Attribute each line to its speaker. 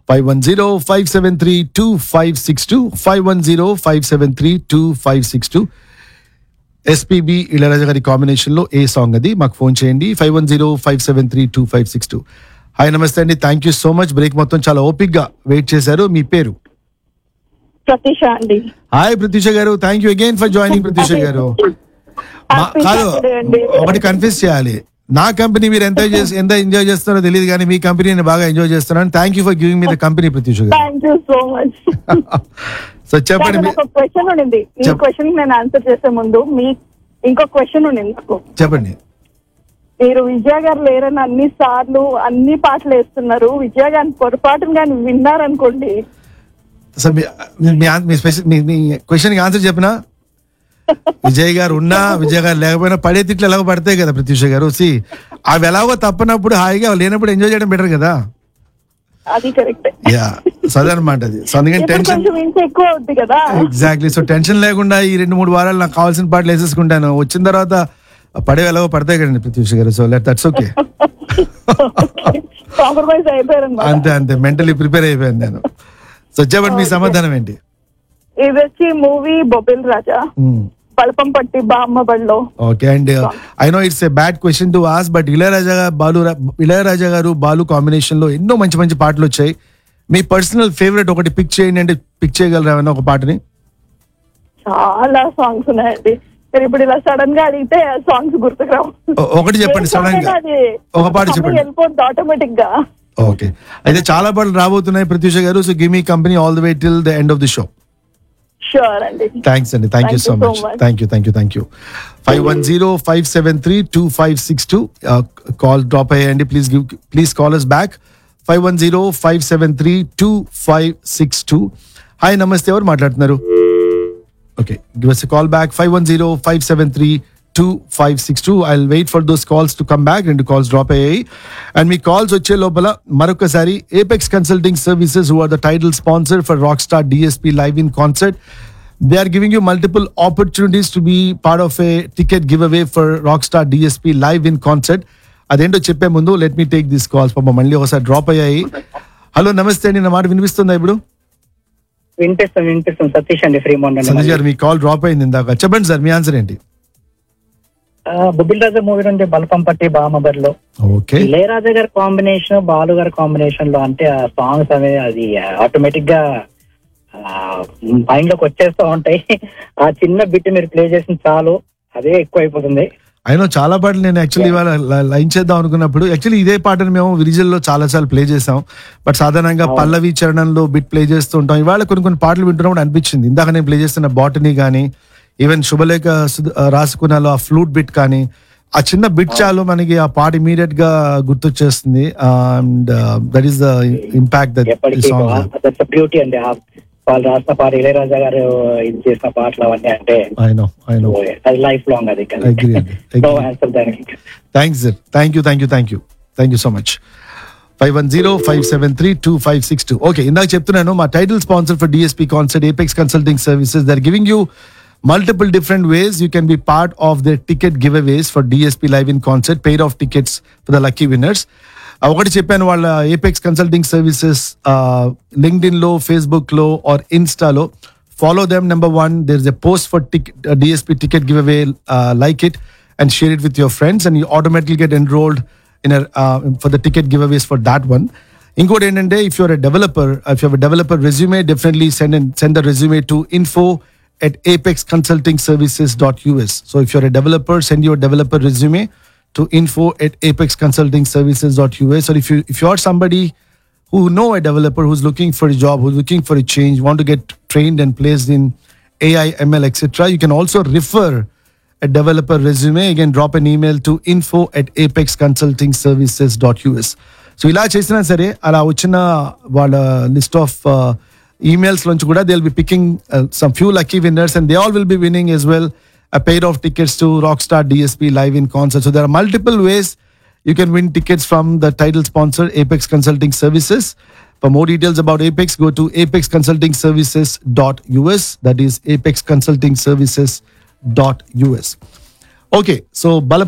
Speaker 1: Five one zero five seven three two five six two five one zero five seven three two five six two SPB Ilaiyaraaja గారి combination లో ఏ song అది మాకు phone చేయండి five one zero five seven three two five six two hi namaste అండి thank you so much break మొత్తం చాలా ఓపిక్ గా వెయిట్ చేశారు మీ పేరు
Speaker 2: ప్రతిష అండి
Speaker 1: హాయ్ ప్రత్యూష గారు thank you again for joining Pratyusha గారు మా-
Speaker 2: Happy
Speaker 1: కాదు
Speaker 2: Saturday అండి.
Speaker 1: ఒకటి కన్ఫ్యూజ్ చేయాలి నా కంపెనీ మీరు ఎంత చేసి ఎంత ఎంజాయ్ చేస్తున్నారో తెలియదు కానీ మీ కంపెనీ నేను బాగా ఎంజాయ్ చేస్తున్నాను thank you for giving me the company Pratyusha గారు
Speaker 2: thank you so much
Speaker 1: so చెప్పండి మీ-
Speaker 2: ఒక క్వశ్చన్ ఉండింది ఈ
Speaker 1: చెప్.
Speaker 2: క్వశ్చన్ నేను ఆన్సర్ చేసే ముందు మీ ఇంకో క్వశ్చన్ ఉండింది నాకు
Speaker 1: చెప్పండి
Speaker 2: మీరు విజయ గారు లేరని అన్ని సార్లు అన్ని పాటలు వేస్తున్నారు విజయ గారిని పొరపాటును కానీ విన్నారనుకోండి
Speaker 1: సార్ మీ మీ- మీ ఆన్- మీ స్పెషల్ మీ మీ క్వశ్చన్కి ఆన్సర్ చెప్పినా విజయ్ గారు ఉన్నా విజయ్ గారు లేకపోయినా పడే తిట్లు ఎలాగో పడతాయి కదా ప్రత్యూష గారు సి అవి ఎలాగో తప్పనప్పుడు హాయిగా లేనప్పుడు ఎంజాయ్ చేయడం బెటర్ కదా
Speaker 2: అది కరెక్ట్
Speaker 1: యా చదవనమాట అది సో అందుకని
Speaker 2: ఇప్పుడు
Speaker 1: టెన్షన్
Speaker 2: కొంచెం ఇంకా ఎక్కువ అవుద్ది కదా
Speaker 1: ఎగ్జాక్ట్లీ సో టెన్షన్ లేకుండా ఈ రెండు మూడు వారాలు నాకు కావాల్సిన పాటలు వేసేసుకుంటాను వచ్చిన తర్వాత పడే ఎలాగో పడతాయి కదండి ప్రత్యూష గారు so let that's okay
Speaker 2: compromise అయిపోయారు
Speaker 1: అంతే అంతే మెంటలీ ప్రిపేర్ అయిపోయాను నేను సో చెప్పండి మీ సమాధానం ఏంటి
Speaker 2: ఇది వచ్చి మూవీ బొబిల్ రాజా పల్పం పట్టి బామ్మ బడిలో
Speaker 1: okay and I know it's a bad question to ask but Ilaiyaraaja గారు బాలు ఇళయరాజా గారు బాలు కాంబినేషన్ లో ఎన్నో మంచి మంచి పాటలు వచ్చాయి మీ పర్సనల్ ఫేవరెట్ ఒకటి పిక్ చేయండి అంటే పిక్ చేయగలరా ఏమైనా ఒక పాటని
Speaker 2: చాలా సాంగ్స్ ఉన్నాయండి మీరు ఇప్పుడు ఇలా సడన్ గా అడిగితే సాంగ్స్ గుర్తుకు రావు
Speaker 1: ఒ- ఒకటి చెప్పండి
Speaker 2: ఏ song
Speaker 1: సడన్ గా
Speaker 2: అయినా అది
Speaker 1: ఒక పాట
Speaker 2: humming
Speaker 1: చెప్పండి
Speaker 2: వెళ్ళిపోద్ది ఆటోమేటిక్ గా
Speaker 1: ఓకే అయితే చాలా పాటలు రాబోతున్నాయి ప్రత్యూష గారు so give me company all the way till the end of the show
Speaker 2: sure అండి
Speaker 1: థ్యాంక్స్ అండి thank you
Speaker 2: Thank
Speaker 1: so
Speaker 2: you so
Speaker 1: much
Speaker 2: much.
Speaker 1: Thank you thank you thank you five one zero five seven three two five six two call drop అయ్యండి please give please call us back five one zero five seven three two five six two hi namaste ఎవరు మాట్లాడుతున్నారు okay give us call back five one zero five seven three two five six two I wait for those calls to come back రెండు calls drop అయ్యాయి and మీ calls వచ్చే లోపల మరొకసారి Apex consulting services who are the title sponsor for rock star DSP live in concert they are giving you multiple opportunities to be part of a ticket giveaway for rock star DSP live in concert అదేంటో చెప్పే ముందు let me take this calls పాప మళ్ళీ ఒకసారి drop అయ్యాయి hello నమస్తే అండి నా మాట వినిపిస్తుందా ఇప్పుడు
Speaker 3: వినిపిస్తాం వినిపిస్తాం సతీష్ అండి ఫ్రీ
Speaker 1: సందేశ్ గారు మీ కాల్ డ్రాప్ అయింది ఇందాక చెప్పండి సార్ మీ ఆన్సర్ ఏంటి
Speaker 3: బుబ్బిల్ రాజా మూవీ నుండి బల్పం పట్టి బామబర్లో
Speaker 1: ఓకే
Speaker 3: ఇళయరాజా గారి కాంబినేషన్ బాలు గారి కాంబినేషన్ లో అంటే ఆ సాంగ్స్ అనేది అది ఆటోమేటిక్ గా మైండ్ లోకి వచ్చేస్తూ ఉంటాయి ఆ చిన్న బిట్ మీరు ప్లే చేసిన చాలు అదే ఎక్కువ అయిపోతుంది
Speaker 1: అయినా చాలా పాటలు నేను యాక్చువల్లీ ఇవాళ ల- లైన్ చేద్దాం అనుకున్నప్పుడు యాక్చువల్లీ ఇదే పాటను మేము విరిజల్లో చాలా సార్లు ప్లే చేసాం బట్ సాధారణంగా పల్లవి చరణంలో బిట్ ప్లే చేస్తూ ఉంటాం ఇవాళ కొన్ని కొన్ని పాటలు వింటున్నప్పుడు అనిపించింది ఇందాక నేను ప్లే చేస్తున్న బాటనీ కానీ ఈవెన్ శుభలేఖ సుధ- ఆ, రాసుకున్నాలో ఆ ఫ్లూట్ బిట్ కానీ ఆ చిన్న బిట్ చాలు మనకి ఆ పాట ఇమీడియట్ గా గుర్తొచ్చేస్తుంది and that is the impact that
Speaker 3: ఎప్పటికీ దట్స్ బ్యూటీ అండి ఆ వాళ్ళు రాసిన పాట ఇళయరాజా గారు ఇది చేసిన పాటలు అవన్నీ అంటే
Speaker 1: ఐ నో ఐ నో
Speaker 3: అది లైఫ్ లాంగ్ అది
Speaker 1: Agree అండి,
Speaker 3: నో
Speaker 1: agree.
Speaker 3: ఆన్సర్ దానికి
Speaker 1: thanks sir thank you thank you thank you thank you so much five one zero five seven three two five six two okay ఇందాక చెప్తున్నాను మా title sponsor for DSP concert Apex consulting services they're giving you multiple different ways you can be part of the ticket giveaways for DSP live in concert pair of tickets for the lucky winners ఒకటి చెప్పాను వాళ్ళ Apex consulting services LinkedIn లో Facebook లో or ఇన్స్టాలో follow them number one there's a post for tic- uh, dsp ticket giveaway uh, like it and share it with your friends and you automatically get enrolled in a uh, for the ticket giveaways for that one ఇంకోటి ఏంటంటే if you're a developer if you're developer resume definitely send send the resume to info at apexconsultingservices.us so if you're a developer send your developer resume to info at apexconsultingservices.us or if you if you're somebody who know a developer who's looking for a job, who's looking for a change, want to get trained and placed in AI, ML, etc., you can also refer a developer resume. Again, drop an email to info at apexconsultingservices.us. So ఇలా చేసినా సరే అలా వచ్చిన వాళ్ళ list of emails నుంచి కూడా they will be picking some few lucky winners and they all will be winning as well a pair of tickets to Rockstar DSP live in concert. So there are multiple ways you can win tickets from the title sponsor, Apex Consulting Services. For more details about Apex, go to apexconsultingservices.us. That is apexconsultingservices.us. Okay, so Bala